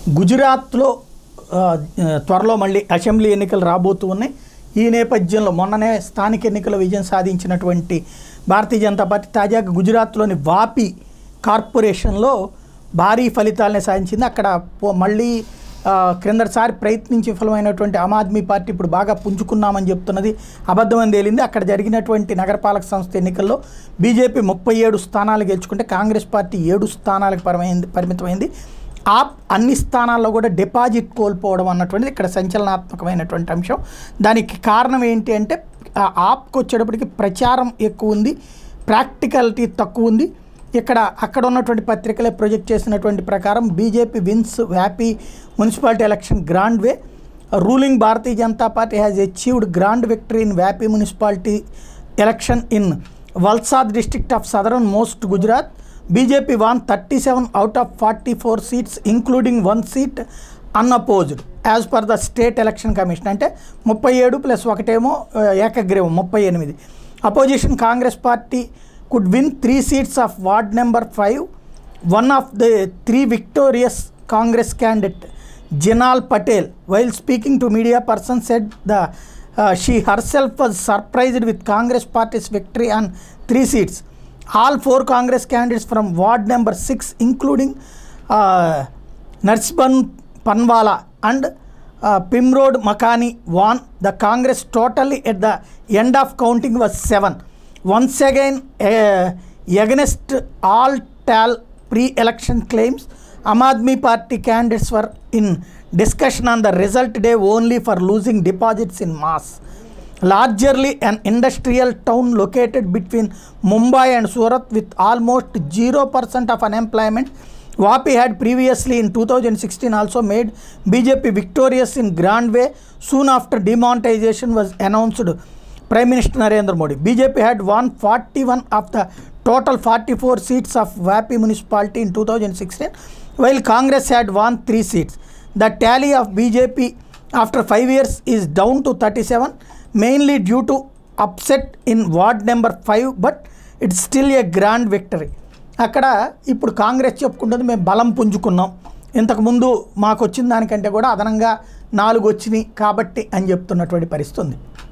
గుజరాత్లో ఆ, త్వరలో మళ్ళీ అసెంబ్లీ ఎన్నికలు రాబోతూ ఉన్నాయి ఈ నేపథ్యంలో మొన్ననే స్థానిక ఎన్నికల విజయం సాధించినటువంటి భారతీయ జనతా పార్టీ తాజాగా గుజరాత్లోని వాపి కార్పొరేషన్లో భారీ ఫలితాలనే సాధించింది అక్కడ పో- మళ్ళీ ఆ, క్రిందటిసారి ప్రయత్నించి విఫలమైనటువంటి ఆమ్ ఆద్మీ పార్టీ ఇప్పుడు బాగా పుంజుకున్నామని చెప్తున్నది అబద్ధమని తేలింది అక్కడ జరిగినటువంటి నగరపాలక సంస్థ ఎన్నికల్లో బీజేపీ ముప్పై ఏడు స్థానాలు గెలుచుకుంటే కాంగ్రెస్ పార్టీ ఏడు స్థానాలకు పరమైంది పరిమితమైంది ఆప్ అన్ని స్థానాల్లో కూడా డిపాజిట్ కోల్పోవడం అన్నటువంటిది ఇక్కడ సంచలనాత్మకమైనటువంటి అంశం దానికి కారణం ఏంటి అంటే ఆ ఆప్కి వచ్చేటప్పటికి ప్రచారం ఎక్కువ ఉంది ప్రాక్టికాలిటీ తక్కువ ఉంది ఇక్కడ అక్కడ ఉన్నటువంటి పత్రికలే ప్రొజెక్ట్ చేసినటువంటి ప్రకారం BJP wins Vapi municipality election grand way ruling Bharatiya Janata Party has achieved grand victory in Vapi municipality election in Valsad district of southernmost Gujarat BJP won thirty seven out of forty four seats including one seat unopposed as per the state election commission అంటే ముప్పై ఏడు plus ఒకటేమో ఆ, ఏకగ్రీవం ముప్పై ఎనిమిది opposition Congress Party could win three seats of ward number five one of the three victorious Congress candidate Jinal Patel while speaking to media person said the she herself was surprised with Congress party's victory on three seats all four Congress candidates from ward number 6 including uh, Narsban Panwala and uh, Pimrod Makani won. The Congress totally at the end of counting was 7. Once again uh, against all tall pre-election claims, Aam Aadmi Party candidates were in discussion on the result day only for losing deposits in mass largely an industrial town located between Mumbai and Surat with almost 0% of unemployment. Vapi had previously in 2016 also made BJP victorious in grand way soon after demonetization was announced. Prime Minister Narendra Modi. BJP had won 41 of the total 44 seats of Vapi municipality in 2016, while Congress had won 3 seats. The tally of BJP after 5 years is down to 37 mainly due to upset in ward number 5 but it's still a grand victory అక్కడ ఇప్పుడు కాంగ్రెస్ చెప్పుకుంటుంది మేము బలం పుంజుకున్నాం ఇంతకుముందు మాకు వచ్చిన దానికంటే కూడా అదనంగా నాలుగు వచ్చినాయి కాబట్టి అని చెప్తున్నటువంటి పరిస్థితి ఉంది